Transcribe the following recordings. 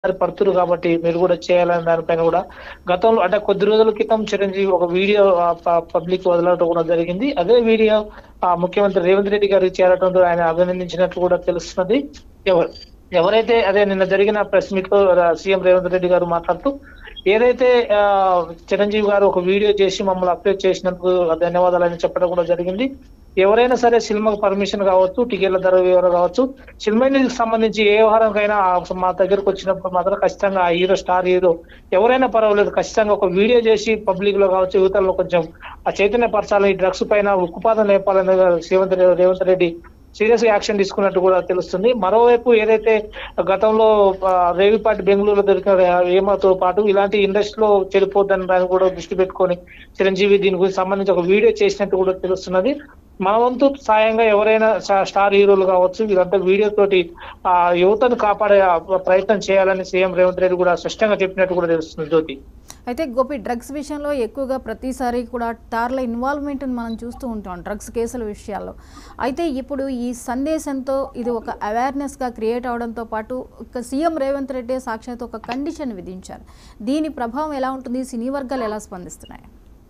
మరి పడుతురు కాబట్టి మీరు కూడా చేయాలని దానిపైన కూడా గతంలో అంటే కొద్ది రోజుల క్రితం చిరంజీవి ఒక వీడియో పబ్లిక్ వదలడం కూడా జరిగింది అదే వీడియో ఆ ముఖ్యమంత్రి రేవంత్ రెడ్డి గారికి చేరడంతో ఆయన అభినందించినట్లు కూడా తెలుస్తున్నది ఎవరు ఎవరైతే అదే నిన్న జరిగిన ప్రెస్ మీట్ లో సీఎం రేవంత్ రెడ్డి గారు మాట్లాడుతూ ఏదైతే ఆ, చిరంజీవి గారు ఒక వీడియో చేసి మమ్మల్ని అప్డేట్ చేసినందుకు ధన్యవాదాలని చెప్పడం కూడా జరిగింది ఎవరైనా సరే సినిమాకు పర్మిషన్ కావచ్చు టికెట్ల ధర వివరం కావచ్చు సినిమా ఇండస్ట్రీకి సంబంధించి ఏ వ్యవహారంకైనా ఆ మా దగ్గరకు వచ్చినప్పుడు మాత్రం ఖచ్చితంగా ఆ హీరో స్టార్ హీరో ఎవరైనా పర్వాలేదు ఖచ్చితంగా ఒక వీడియో చేసి పబ్లిక్ లో కావచ్చు యువతలో కొంచెం ఆ చైతన్య పరచాలని ఈ డ్రగ్స్ పైన ఉక్కుపాదం లేపాలని రేవంత్ రెడ్డి రేవంత్ రెడ్డి సీరియస్ గా యాక్షన్ తీసుకున్నట్టు కూడా తెలుస్తుంది మరోవైపు ఏదైతే గతంలో ఆ, రేవిపాటి బెంగళూరులో దొరికిన ఏమాతో పాటు ఇలాంటి ఇండస్ట్రీలో చెడిపోద్దని దాన్ని కూడా దృష్టి పెట్టుకొని చిరంజీవి దీని గురించి సంబంధించి ఒక వీడియో చేసినట్టు కూడా తెలుస్తున్నది మన వంతు సాయంగా ఎవరైనా స్టా- స్టార్ హీరోలు కావచ్చు ఇదంతా వీడియో తోటి ఆ యువతను కాపాడే ఆ ప్రయత్నం చేయాలని సీఎం రేవంత్ రెడ్డి కూడా స్పష్టంగా చెప్పినట్టు కూడా తెలుస్తుంది జ్యోతి అయితే గోపి డ్రగ్స్ విషయంలో ఎక్కువగా ప్రతిసారి కూడా టార్ల ఇన్వాల్వ్మెంట్ మనం చూస్తూ ఉంటాం డ్రగ్స్ కేసుల విషయాల్లో అయితే ఇప్పుడు ఈ సందేశంతో ఇది ఒక అవేర్నెస్గా క్రియేట్ అవడంతో పాటు ఒక సీఎం రేవంత్ రెడ్డి సాక్షాత్ ఒక కండిషన్ విధించారు దీని ప్రభావం ఎలా ఉంటుంది సినీ వర్గాలు ఎలా స్పందిస్తున్నాయి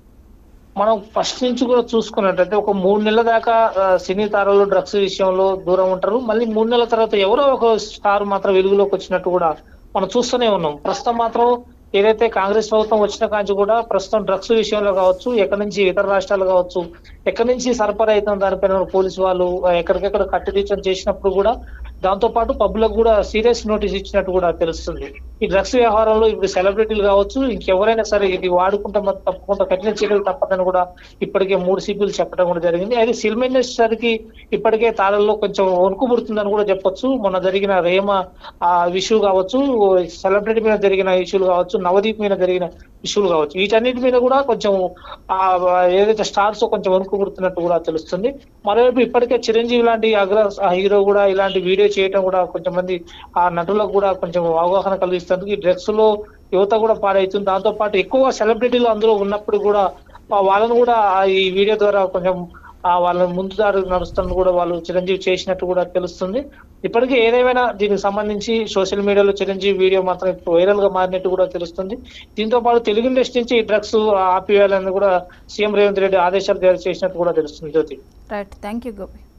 మనం ఫస్ట్ నుంచి కూడా చూసుకున్నట్టయితే ఒక మూడు నెలల దాకా ఆ, సినీ తారలు డ్రగ్స్ విషయంలో దూరం ఉంటారు మళ్ళీ మూడు నెలల తర్వాత ఎవరో ఒక స్టార్ మాత్రం వెలుగులోకి వచ్చినట్టు కూడా మనం చూస్తూనే ఉన్నాం ప్రస్తుతం మాత్రం ఏదైతే కాంగ్రెస్ ప్రభుత్వం వచ్చిన కాంచి కూడా ప్రస్తుతం డ్రగ్స్ విషయంలో కావచ్చు ఎక్కడి నుంచి ఇతర రాష్ట్రాలు కావచ్చు ఎక్కడి నుంచి సరఫరా అవుతుంది దానిపైన పోలీసు వాళ్ళు ఆ, ఎక్కడికెక్కడ కట్టుదిట్టం చేసినప్పుడు కూడా దాంతో పాటు పబ్లిక్ కూడా సీరియస్ నోటీస్ ఇచ్చినట్టు కూడా తెలుస్తుంది ఈ డ్రగ్స్ వ్యవహారంలో ఇప్పుడు సెలబ్రిటీలు కావచ్చు ఇంకెవరైనా సరే ఇది వాడుకుంటే మాత్రం తప్పకుండా కఠిన చర్యలు తప్పదని కూడా ఇప్పటికే మూడు సిపిలు చెప్పడం కూడా జరిగింది అయితే సినిమా ఇండస్ట్రీకి ఇప్పటికే తాళల్లో కొంచెం వణుకు పుడుతుందని కూడా చెప్పొచ్చు మొన్న జరిగిన రేమ ఆ ఇష్యూ కావచ్చు సెలబ్రిటీ మీద జరిగిన ఇష్యూలు కావచ్చు నవదీప్ మీద జరిగిన ఇష్యూలు కావచ్చు వీటన్నిటి మీద కూడా కొంచెం ఆ ఏదైతే స్టార్స్ కొంచెం వణుకు పుడుతున్నట్టు కూడా తెలుస్తుంది మరోవైపు ఇప్పటికే చిరంజీవి లాంటి అగ్ర హీరో కూడా ఇలాంటి వీడియో చేయడం కూడా కొంచెం మంది ఆ నటులకు కూడా కొంచెం అవగాహన కలిగిస్తుంది ఈ డ్రగ్స్ లో యువత కూడా పాడవుతుంది దాంతో పాటు ఎక్కువ సెలబ్రిటీలు అందులో ఉన్నప్పుడు కూడా ఆ వాళ్ళను కూడా ఆ ఈ వీడియో ద్వారా కొంచెం ఆ వాళ్ళ ముందు దారి నడుస్తున్న కూడా వాళ్ళు చిరంజీవి చేసినట్టు కూడా తెలుస్తుంది ఇప్పటికీ ఏదేమైనా దీనికి సంబంధించి సోషల్ మీడియాలో చిరంజీవి వీడియో మాత్రం ఇప్పుడు వైరల్ గా మారినట్టు కూడా తెలుస్తుంది దీంతో పాటు తెలుగు ఇండస్ట్రీ నుంచి ఈ డ్రగ్స్ ఆపివేయాలని కూడా సీఎం రేవంత్ రెడ్డి ఆదేశాలు జారీ చేసినట్టు కూడా తెలుస్తుంది Jyothi right thank you Gopi